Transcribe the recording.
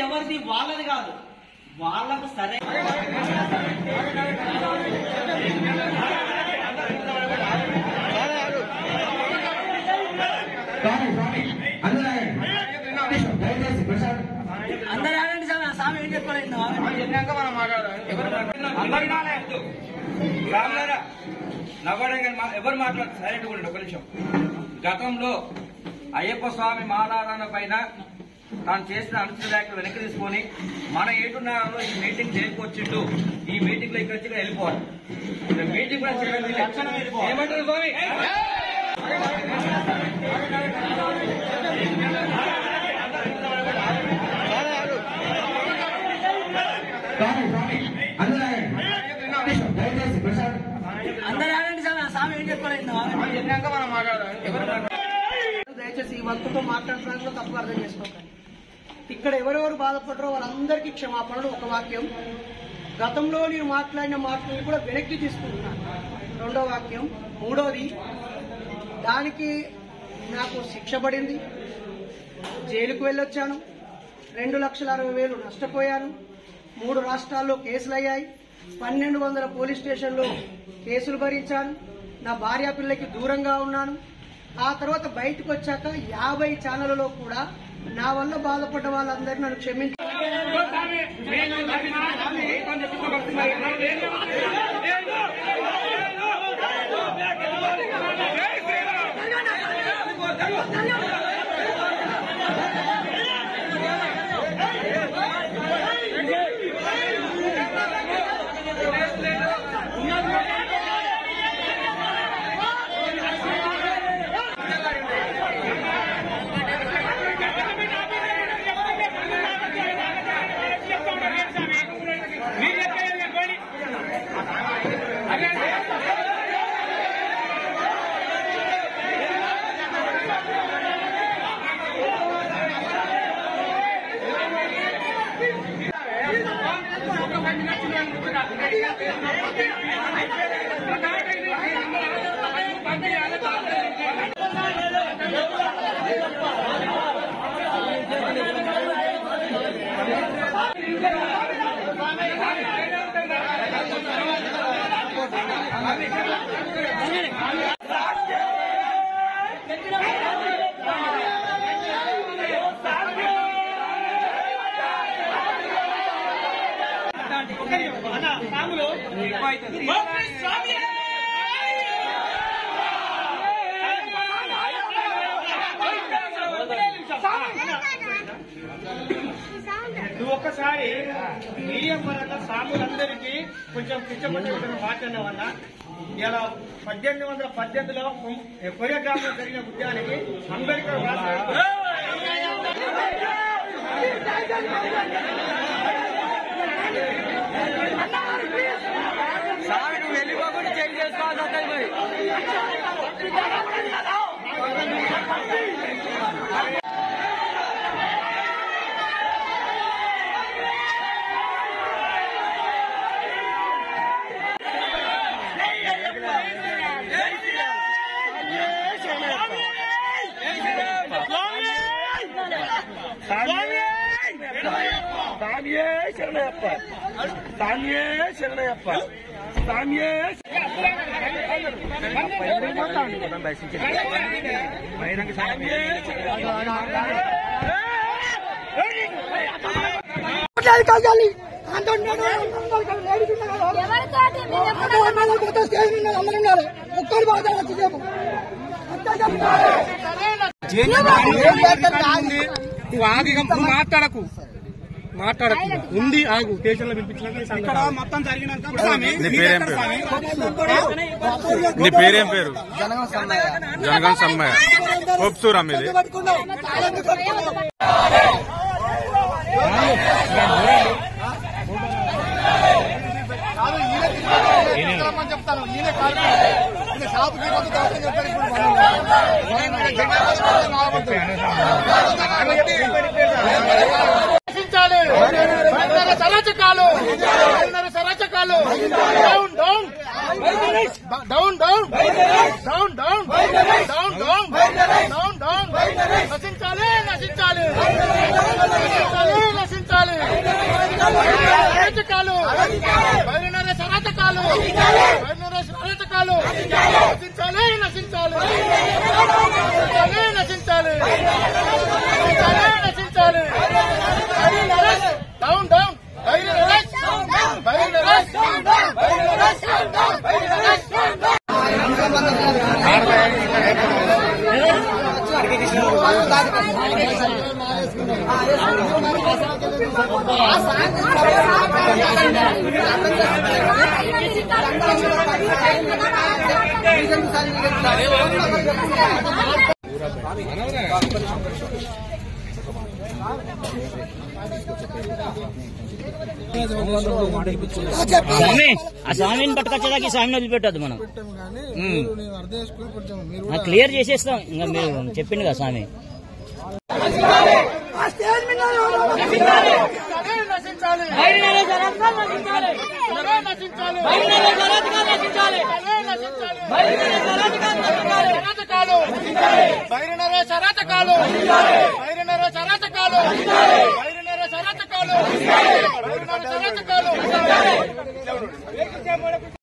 ఎవరిది వాళ్ళది కాదు వాళ్ళకు సరే స్వామి స్వామి అందరూ ఆగండి. దయచేసి ప్రశాంత్ అందరూ ఆగండి సార్ ఆ స్వామి ఏం చెప్పలేదు రామగారా నవ్వడం కానీ మా- ఎవరు మాట్లాడు సైలెంట్ ఉండండి ఒక నిమిషం గతంలో అయ్యప్ప స్వామి మాలారాధన పైన తాను చేసిన అనుచిత వ్యాఖ్యలు వెనక్కి తీసుకొని మన ఏటున్నారో ఈ మీటింగ్ చేయకొచ్చిండు ఈ మీటింగ్ లో ఇక్కడ వచ్చి వెళ్ళిపోవాలి ఇక్కడ మీటింగ్ కూడా చేయడం లేదు. ఏమంటారు స్వామి స్వామి స్వామి అందరూ ఆగండి. దయచేసి ప్రశాంత్ అందరూ ఆగండి సార్ ఆ స్వామి ఏం చెప్పలేదు దయచేసి ఈ వంతుతో మాట్లాడడానికి తప్పు అర్థం చేసుకోకండి ఇక్కడ ఎవరెవరు బాధపడరో వాళ్ళందరికీ క్షమాపణలు ఒక వాక్యం గతంలో నేను మాట్లాడిన మాటలను కూడా వెనక్కి తీసుకుంటున్నాను రెండో వాక్యం మూడోది దానికి నాకు శిక్ష పడింది జైలుకు వెళ్ళొచ్చాను రెండు లక్షల అరవై వేలు నష్టపోయాను మూడు రాష్ట్రాల్లో కేసులు అయ్యాయి పన్నెండు వందల పోలీస్ స్టేషన్లో కేసులు భరించాను నా భార్య పిల్లకి దూరంగా ఉన్నాను ఆ తర్వాత బయటకు వచ్చాక యాభై ఛానళ్లలో కూడా నా వల్ల బాధపడ్డ వాళ్ళందరూ నన్ను క్షమించారు నువ్వు ఒక్కసారి మీడియా పరంగా సాములందరికీ కొంచెం కిచ్చపట్టిన మాట్లాడిన వల్ల ఇలా పద్దెనిమిది వందల పద్దెనిమిదిలో కొరియోగ్రాఫ్లో జరిగిన ఉద్యానికి అంబేద్కర్ రాష్ట్ర ఎవరితోటి మీరు ఎప్పుడు నువ్వు ఆగి నువ్వు మాట్లాడకు మాట్లాడకు ఉంది ఆగు స్టేషన్ లో పిలిపించినాక ఇక్కడ మొత్తం జరిగినాక స్వామి, నీ మీరు పేరేం ఎక్కడ పేరు? స్వామి? నీ పేరేం పేరు జనగం సమ్మయ్య హోప్సూరా మీది సరాచకాలు సరాచకాలు down down down down down down down down down down నశించాలి నశించాలి నశించాలి నశించాలి బయలునర సరాతకాలు బయలునర సరాతకాలు నశించాలి నశించాలి నశించాలి నశించాలి నశించాలి బయలునర డౌన్ డౌన్ బయలునర బయలునర బయలునర బయలునర స్వామి ఆ స్వామిని పట్టుకొచ్చేదాకా ఈ స్వామిని వదిలిపెట్టద్దు మనం ఉమ్. ఆ, క్లియర్ చేసేస్తాం ఇంకా మీరు చెప్పిండు కదా స్వామి బైరినర శరాతకాలు బైరినర శరాతకాలు బైరినర శరాతకాలు బైరినర శరాతకాలు